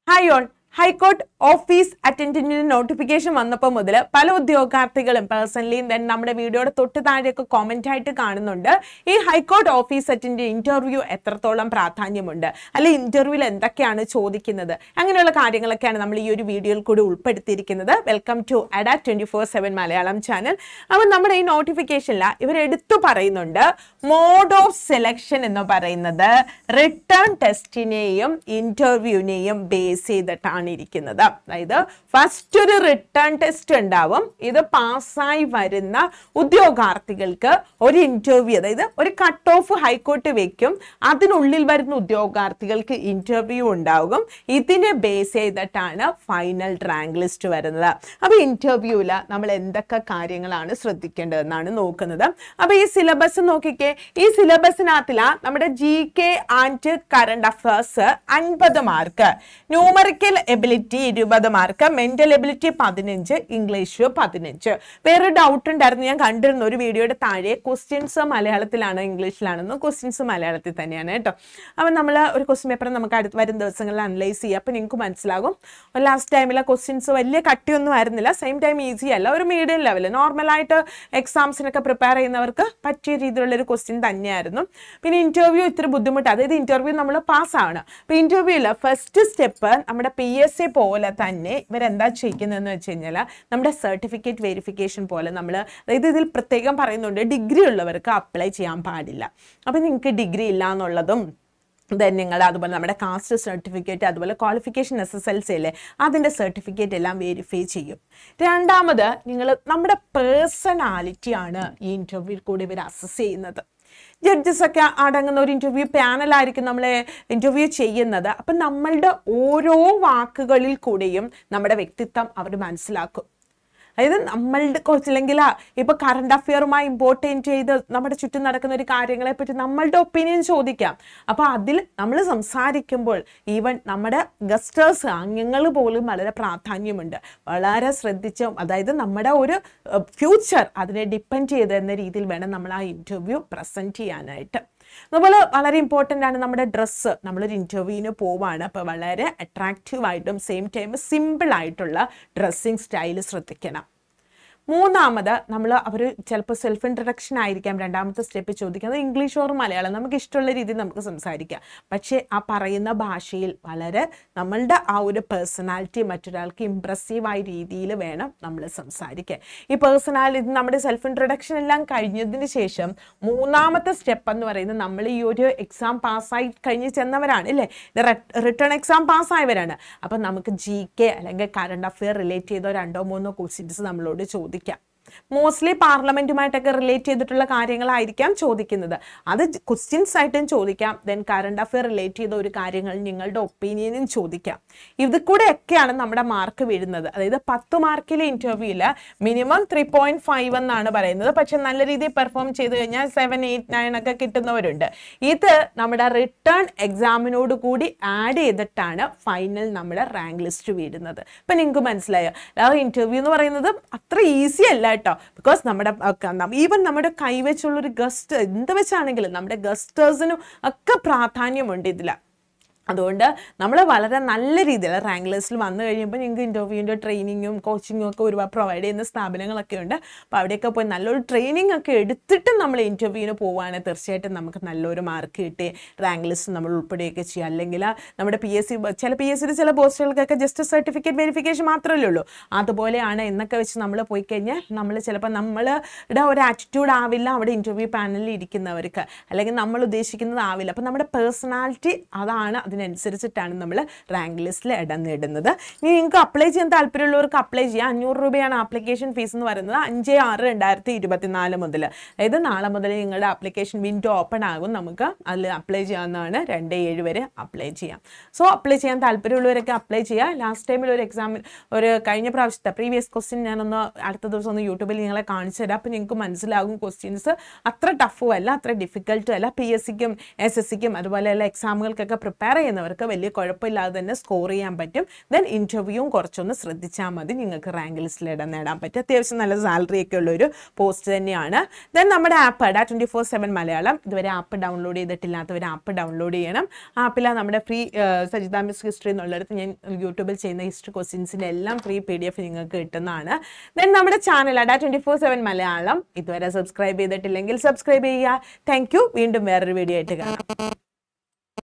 hi all high court office അറ്റൻഡന്റിന് notification വന്നപ്പോൾ മുതൽ പല ഉദ്യോഗാർത്ഥികളും പേഴ്സണലിയും then നമ്മുടെ വീഡിയോയുടെ തൊട്ട് താഴെയൊക്കെ കോമന്റ് ആയിട്ട് കാണുന്നുണ്ട് ഈ ഹൈക്കോർട്ട് ഓഫീസ് അറ്റൻഡന്റ് ഇന്റർവ്യൂ എത്രത്തോളം പ്രാധാന്യമുണ്ട് അല്ലെ ഇന്റർവ്യൂവിൽ എന്തൊക്കെയാണ് ചോദിക്കുന്നത് അങ്ങനെയുള്ള കാര്യങ്ങളൊക്കെയാണ് നമ്മൾ ഈ ഒരു വീഡിയോയിൽ കൂടി ഉൾപ്പെടുത്തിയിരിക്കുന്നത് welcome to Ada twenty four seven Malayalam channel അപ്പം നമ്മുടെ ഈ നോട്ടിഫിക്കേഷനിൽ ഇവർ എടുത്തു പറയുന്നുണ്ട് മോഡ് ഓഫ് സെലക്ഷൻ എന്ന് പറയുന്നത് റിട്ടേൺ ടെസ്റ്റിനെയും ഇന്റർവ്യൂവിനെയും ബേസ് ചെയ്തിട്ടാണ് ഇരിക്കുന്നത് അതായത് ഫസ്റ്റ് ഒരു റിട്ടേൺ ടെസ്റ്റ് ഉണ്ടാവും ഇത് പാസ്സായി വരുന്ന ഉദ്യോഗാർത്ഥികൾക്ക് ഒരു ഇന്റർവ്യൂ അതായത് ഒരു കട്ട് ഓഫ് ഹൈക്കോർട്ട് വെക്കും അതിനുള്ളിൽ വരുന്ന ഉദ്യോഗാർത്ഥികൾക്ക് ഇന്റർവ്യൂ ഉണ്ടാകും ഇതിനെ ബേസ് ചെയ്തിട്ടാണ് ഫൈനൽ റാങ്ക് ലിസ്റ്റ് വരുന്നത് അപ്പൊ ഇന്റർവ്യൂവിൽ നമ്മൾ എന്തൊക്കെ കാര്യങ്ങളാണ് ശ്രദ്ധിക്കേണ്ടതെന്നാണ് നോക്കുന്നത് അപ്പൊ ഈ സിലബസ് നോക്കിക്കേ ഈ സിലബസിനകത്തില നമ്മുടെ G K and current affairs അൻപത് മാർക്ക് ന്യൂമറിക്കൽ എബിലിറ്റി ഇരുപത് മാർക്ക് മെന്റൽ എബിലിറ്റി പതിനഞ്ച് ഇംഗ്ലീഷ് പതിനഞ്ച് വേറെ ഡൗട്ട് ഉണ്ടായിരുന്നു ഞാൻ കണ്ടിരുന്ന ഒരു വീഡിയോയുടെ താഴെ ക്വസ്റ്റ്യൻസ് മലയാളത്തിലാണോ ഇംഗ്ലീഷിലാണെന്ന് ക്വസ്റ്റ്യൻസ് മലയാളത്തിൽ തന്നെയാണ് കേട്ടോ അപ്പം നമ്മൾ ഒരു ക്വസ്റ്റ്യൻ പേപ്പർ നമുക്ക് അടുത്ത് വരും ദിവസങ്ങളിൽ അനലൈസ് ചെയ്യാം അപ്പം നിങ്ങൾക്ക് മനസ്സിലാകും ലാസ്റ്റ് ടൈമിലെ ക്വസ്റ്റ്യൻസ് വലിയ കട്ടിയൊന്നും ആയിരുന്നില്ല സെയിം ടൈം ഈസി അല്ല ഒരു മീഡിയം ലെവൽ നോർമലായിട്ട് എക്സാംസിനൊക്കെ പ്രിപ്പയർ ചെയ്യുന്നവർക്ക് പറ്റിയ രീതിയിലുള്ള ഒരു ക്വസ്റ്റ്യൻ തന്നെയായിരുന്നു പിന്നെ ഇന്റർവ്യൂ ഇത്തിരി ബുദ്ധിമുട്ട് അതായത് ഇന്റർവ്യൂ നമ്മൾ പാസ്സാവണം അപ്പോൾ ഇന്റർവ്യൂവിൽ ഫസ്റ്റ് സ്റ്റെപ്പ് നമ്മുടെ പി എസ് സി പോലെ തന്നെ ഇവരെന്താ ചെയ്യുന്നതെന്ന് വെച്ച് കഴിഞ്ഞാൽ നമ്മുടെ സർട്ടിഫിക്കറ്റ് വെരിഫിക്കേഷൻ പോലെ നമ്മൾ അതായത് ഇതിൽ പ്രത്യേകം പറയുന്നുണ്ട് ഡിഗ്രി ഉള്ളവർക്ക് അപ്ലൈ ചെയ്യാൻ പാടില്ല അപ്പം നിങ്ങൾക്ക് ഡിഗ്രി ഇല്ല എന്നുള്ളതും ദെൻ നിങ്ങൾ അതുപോലെ നമ്മുടെ കാസ്റ്റ് സർട്ടിഫിക്കറ്റ് അതുപോലെ qualification S S L C അല്ലേ അതിൻ്റെ സർട്ടിഫിക്കറ്റ് എല്ലാം വെരിഫൈ ചെയ്യും രണ്ടാമത് നിങ്ങൾ നമ്മുടെ പേഴ്സണാലിറ്റി ആണ് ഈ ഇൻ്റർവ്യൂ കൂടി ഇവർ അസസ് ചെയ്യുന്നത് ജഡ്ജസ് ഒക്കെ അടങ്ങുന്ന ഒരു ഇൻ്റർവ്യൂ പാനലായിരിക്കും നമ്മളെ ഇൻ്റർവ്യൂ ചെയ്യുന്നത് അപ്പം നമ്മളുടെ ഓരോ വാക്കുകളിൽ കൂടെയും നമ്മുടെ വ്യക്തിത്വം അവർ മനസ്സിലാക്കും അതായത് നമ്മളുടെ കുറച്ചില്ലെങ്കിൽ ഇപ്പൊ കറണ്ട് അഫെയറുമായി ഇമ്പോർട്ടൻറ്റ് ചെയ്ത് നമ്മുടെ ചുറ്റും നടക്കുന്ന ഒരു കാര്യങ്ങളെ പറ്റി നമ്മളുടെ ഒപ്പീനിയൻ ചോദിക്കാം അപ്പൊ അതിൽ നമ്മൾ സംസാരിക്കുമ്പോൾ ഈവൻ നമ്മുടെ ഗസ്റ്റേഴ്സ് അംഗങ്ങൾ പോലും വളരെ പ്രാധാന്യമുണ്ട് വളരെ ശ്രദ്ധിച്ച് അതായത് നമ്മുടെ ഒരു ഫ്യൂച്ചർ അതിനെ ഡിപ്പെൻഡ് ചെയ്ത് എന്ന രീതിയിൽ വേണം നമ്മൾ ആ ഇൻ്റർവ്യൂ പ്രസൻറ്റ് ചെയ്യാനായിട്ട് അതുപോലെ വളരെ ഇമ്പോർട്ടൻ്റ് ആണ് നമ്മുടെ ഡ്രസ്സ് നമ്മളൊരു ഇൻ്റർവ്യൂവിന് പോവാണ് അപ്പോൾ വളരെ അട്രാക്റ്റീവ് ആയിട്ടും സെയിം ടൈം സിമ്പിൾ ആയിട്ടുള്ള ഡ്രസ്സിങ് സ്റ്റൈൽ ശ്രദ്ധിക്കണം മൂന്നാമത് നമ്മൾ അവർ ചിലപ്പോൾ സെൽഫ് ഇൻട്രഡക്ഷൻ ആയിരിക്കാം രണ്ടാമത്തെ സ്റ്റെപ്പ് ചോദിക്കുന്നത് ഇംഗ്ലീഷ് ഓർ മലയാളം നമുക്ക് ഇഷ്ടമുള്ള രീതിയിൽ നമുക്ക് സംസാരിക്കാം പക്ഷേ ആ പറയുന്ന ഭാഷയിൽ വളരെ നമ്മളുടെ ആ ഒരു പേഴ്സണാലിറ്റി മറ്റൊരാൾക്ക് ഇമ്പ്രസീവായ രീതിയിൽ വേണം നമ്മൾ സംസാരിക്കാൻ ഈ പേഴ്സണാലിറ്റി നമ്മുടെ സെൽഫ് ഇൻട്രൊഡക്ഷൻ എല്ലാം കഴിഞ്ഞതിന് ശേഷം മൂന്നാമത്തെ സ്റ്റെപ്പ് എന്ന് പറയുന്നത് നമ്മൾ ഈ ഒരു എക്സാം പാസ്സായി കഴിഞ്ഞ് ചെന്നവരാണ് അല്ലേ റിട്ടേൺ എക്സാം പാസ്സായവരാണ് അപ്പം നമുക്ക് ജി കെ അല്ലെങ്കിൽ കറണ്ട് അഫെയർ റിലേറ്റ് ചെയ്തോ രണ്ടോ മൂന്നോ ക്വസ്റ്റ്യൻസ് നമ്മളോട് ചോദിക്കാം മോസ്റ്റ്ലി പാർലമെന്റുമായിട്ടൊക്കെ റിലേറ്റ് ചെയ്തിട്ടുള്ള കാര്യങ്ങളായിരിക്കാം ചോദിക്കുന്നത് അത് ക്വസ്റ്റ്യൻസ് ആയിട്ടും ചോദിക്കാം ദെൻ കറണ്ട് അഫെയർ റിലേറ്റ് ചെയ്ത ഒരു കാര്യങ്ങൾ നിങ്ങളുടെ ഒപ്പീനിയനും ചോദിക്കാം ഇത് കൂടെ ഒക്കെയാണ് നമ്മുടെ മാർക്ക് വീഴുന്നത് അതായത് പത്ത് മാർക്കിലെ ഇന്റർവ്യൂവിൽ മിനിമം ത്രീ പോയിന്റ് ഫൈവ് എന്നാണ് പറയുന്നത് പക്ഷെ നല്ല രീതിയിൽ പെർഫോം ചെയ്ത് കഴിഞ്ഞാൽ സെവൻ എയ്റ്റ് നയൻ ഒക്കെ കിട്ടുന്നവരുണ്ട് ഇത് നമ്മുടെ റിട്ടേൺ എക്സാമിനോട് കൂടി ആഡ് ചെയ്തിട്ടാണ് ഫൈനൽ നമ്മുടെ റാങ്ക് ലിസ്റ്റ് വീഴുന്നത് ഇപ്പം നിങ്ങൾക്ക് മനസ്സിലായോ ആ ഇന്റർവ്യൂ എന്ന് പറയുന്നത് അത്ര ഈസി അല്ല കേട്ടോ ബിക്കോസ് നമ്മുടെ ഈവൻ നമ്മുടെ കൈവച്ചുള്ളൊരു ഗസ്റ്റ് എന്ത് വെച്ചാണെങ്കിലും നമ്മുടെ ഗസ്റ്റേഴ്സിനും ഒക്കെ പ്രാധാന്യമുണ്ട് ഇതിൽ അതുകൊണ്ട് നമ്മൾ വളരെ നല്ല രീതിയിൽ റാങ്ക് ലിസ്റ്റിൽ വന്നു കഴിയുമ്പോൾ നിങ്ങൾക്ക് ഇൻ്റർവ്യൂവിൻ്റെ ട്രെയിനിങ്ങും കോച്ചിങ്ങും ഒക്കെ ഒരുപാട് പ്രൊവൈഡ് ചെയ്യുന്ന സ്ഥാപനങ്ങളൊക്കെ ഉണ്ട് അപ്പോൾ അവിടെയൊക്കെ പോയി നല്ലൊരു ട്രെയിനിങ് ഒക്കെ എടുത്തിട്ട് നമ്മൾ ഇൻ്റർവ്യൂവിന് പോവുകയാണെങ്കിൽ തീർച്ചയായിട്ടും നമുക്ക് നല്ലൊരു മാർക്ക് കിട്ടി റാങ്ക് ലിസ്റ്റ് നമ്മൾ ഉൾപ്പെടുകയൊക്കെ ചെയ്യുക അല്ലെങ്കിൽ നമ്മുടെ പി എസ് സി ചില പി എസ് സിയുടെ ചില പോസ്റ്റുകൾക്കൊക്കെ ജസ്റ്റ് സർട്ടിഫിക്കറ്റ് വെരിഫിക്കേഷൻ മാത്രമല്ലേ ഉള്ളൂ അതുപോലെയാണ് എന്നൊക്കെ വെച്ച് നമ്മൾ പോയി കഴിഞ്ഞാൽ നമ്മൾ ചിലപ്പോൾ നമ്മളുടെ ഒരു ആറ്റിറ്റ്യൂഡ് ആവില്ല അവിടെ ഇൻ്റർവ്യൂ പാനലിൽ ഇരിക്കുന്നവർക്ക് അല്ലെങ്കിൽ നമ്മൾ ഉദ്ദേശിക്കുന്നത് ആവില്ല അപ്പോൾ നമ്മുടെ പേഴ്സണാലിറ്റി അതാണ് അതിനനുസരിച്ചിട്ടാണ് നമ്മൾ റാങ്ക് ലിസ്റ്റിൽ ഇടം നേടുന്നത് ഇനി നിങ്ങൾക്ക് അപ്ലൈ ചെയ്യാൻ താല്പര്യമുള്ളവർക്ക് അപ്ലൈ ചെയ്യാം അഞ്ഞൂറ് രൂപയാണ് ആപ്ലിക്കേഷൻ ഫീസ് എന്ന് പറയുന്നത് അഞ്ച് ആറ് രണ്ടായിരത്തി ഇരുപത്തിനാല് മുതൽ അതായത് നാളെ മുതൽ നിങ്ങളുടെ ആപ്ലിക്കേഷൻ വിൻഡോ ഓപ്പൺ ആകും നമുക്ക് അതിൽ അപ്ലൈ ചെയ്യാവുന്നതാണ് രണ്ട് ഏഴ് വരെ അപ്ലൈ ചെയ്യാം സോ അപ്ലൈ ചെയ്യാൻ താല്പര്യമുള്ളവരൊക്കെ അപ്ലൈ ചെയ്യുക ലാസ്റ്റ് ടൈമിൽ ഒരു എക്സാമിൽ ഒരു കഴിഞ്ഞ പ്രാവശ്യത്തെ പ്രീവിയസ് ക്വസ്റ്റ്യൻ ഞാനൊന്ന് അടുത്ത ദിവസം ഒന്ന് യൂട്യൂബിൽ നിങ്ങളെ കാണിച്ചു തരാം അപ്പോൾ നിങ്ങൾക്ക് മനസ്സിലാകും ക്വസ്റ്റ്യൻസ് അത്ര ടഫും അല്ല അത്ര ഡിഫിക്കൽട്ടും അല്ല പി എസ് സിക്കും എസ് എസ് സിക്കും അതുപോലെ എല്ലാ എക്സാമുകൾക്കൊക്കെ പ്രിപ്പയർ ചെയ്യുന്നവർക്ക് വലിയ കുഴപ്പമില്ലാതെ തന്നെ സ്കോർ ചെയ്യാൻ പറ്റും ദെൻ ഇൻ്റർവ്യൂവും കുറച്ചൊന്ന് ശ്രദ്ധിച്ചാൽ മതി നിങ്ങൾക്ക് റാങ്ക് ലിസ്റ്റിൽ ഇടം നേടാൻ പറ്റും അത്യാവശ്യം നല്ല സാലറി ഒക്കെ ഉള്ള ഒരു പോസ്റ്റ് തന്നെയാണ് ദെൻ നമ്മുടെ app Ada twenty four seven Malayalam ഇതുവരെ ആപ്പ് ഡൗൺലോഡ് ചെയ്തിട്ടില്ലാത്തവർ ആപ്പ് ഡൗൺലോഡ് ചെയ്യണം ആപ്പിൽ നമ്മുടെ ഫ്രീ സജിത മിസ് ഹിസ്റ്ററി എന്നുള്ളിടത്ത് ഞാൻ യൂട്യൂബിൽ ചെയ്യുന്ന ഹിസ്റ്ററി ക്വസ്റ്റ്യൻസിൻ്റെ എല്ലാം ഫ്രീ പി ഡി എഫ് നിങ്ങൾക്ക് കിട്ടുന്നതാണ് ദെൻ നമ്മുടെ channel Ada twenty four seven Malayalam ഇതുവരെ സബ്സ്ക്രൈബ് ചെയ്തിട്ടില്ലെങ്കിൽ സബ്സ്ക്രൈബ് ചെയ്യുക താങ്ക് യു വീണ്ടും വേറൊരു വീഡിയോ ആയിട്ട് കാണാം